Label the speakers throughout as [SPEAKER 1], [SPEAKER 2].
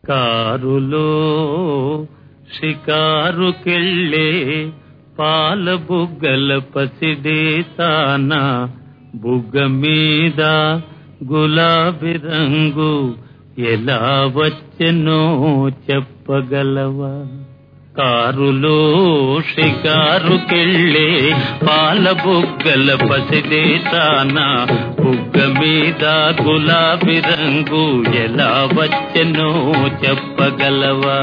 [SPEAKER 1] కారులో షికారుకెళ్ళే పాల బుగ్గల పసిడే తాన బుగ్గ మీద గులాబీ రంగు ఎలా వచ్చెనో చెప్పగలవా కారులో షికారుకెళ్ళే పాల బుగ్గల పసిడే తాన బుగ్గ మీద గులాబీ రంగు ఎలా వచ్చెనో చెప్పగలవా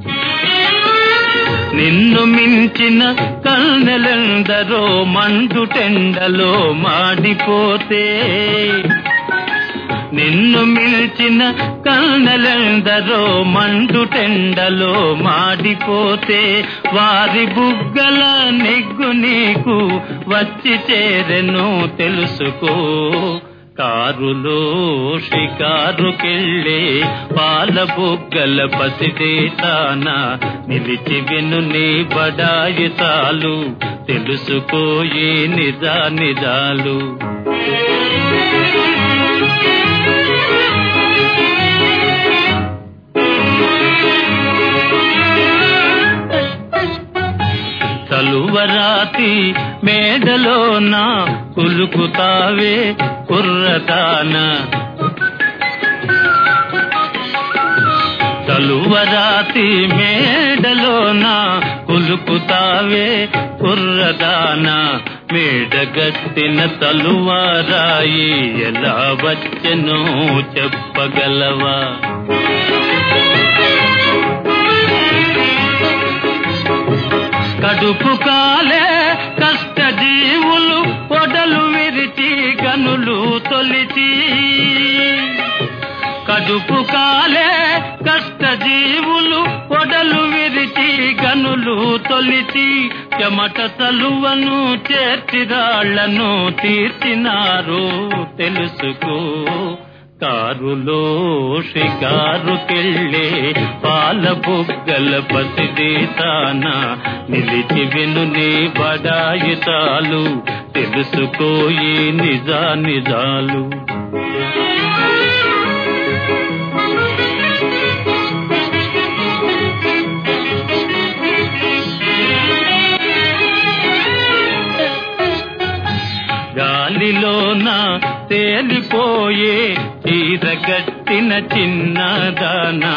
[SPEAKER 1] నిన్ను మించిన కన్నెలందరో మండుటెండలో మాడిపోతే నిన్ను మిల్చిన కన్నెలందరో మండుటెండలో మాడిపోతే వారి బుగ్గల నెగ్గు నీకు వచ్చి చేరెను తెలుసుకో కారులో షికారుకెళ్ళే పాల బుగ్గల పసిడే తాన నిలిచి విను నీ బడాయి చాలు తెలుసుకోయే నిజా నిజాలు తలువరాతి మేడలోన కులుకుతావే కుర్రదాన తలువరాతి మేడలోన కులుకుతావే కుర్రదాన మేడగట్టిన తలువారాయి ఎలా వచ్చెనో చెప్పగలవా కడుపు కాలే కష్ట జీవులు పొడలు విరిచి గనులు తొలిచి కడుపు కాలే కష్ట జీవులు పొడలు విరిచి గనులు తొలిచి చెమట తలువను చేర్చిరాళ్లను తీర్చినారు తెలుసుకో కారులో షికారుకెళ్ళే పాల బుగ్గల పసిడి తాన నిలిచి విను నీ బడాయి చాలు తెలుసుకోయి నిజా నిజాలు గాలిలోన తేలిపోయే చీరగట్టిన చిన్నదానా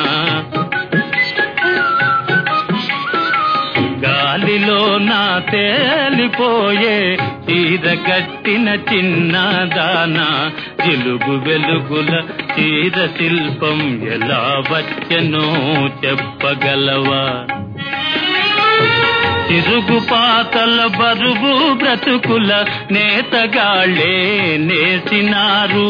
[SPEAKER 1] గాలిలోన తేలిపోయే చీరగట్టిన చిన్నదానా జిలుగు వెలుగుల చీర శిల్పం ఎలా వచ్చనో చెప్పగలవా తిరుగు పాతల బరువు బ్రతుకుల నేతగాళ్ళే నేసినారు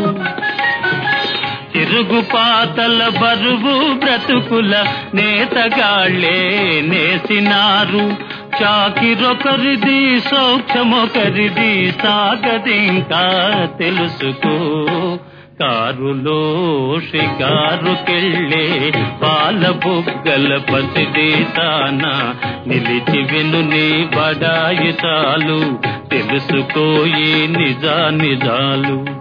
[SPEAKER 1] తిరుగు పాతల బరువు బ్రతుకుల నేతగాళ్ళే నేసినారు చాకిరొకరిది సౌఖ్యమొకరిది సాగదింకా తెలుసుకో కారులో షికారుకెళ్ళే పాల బుగ్గల పసిడి తాన నిలిచి విను నీ బడాయి చాలు తెలుసుకోయి నిజా నిజాలు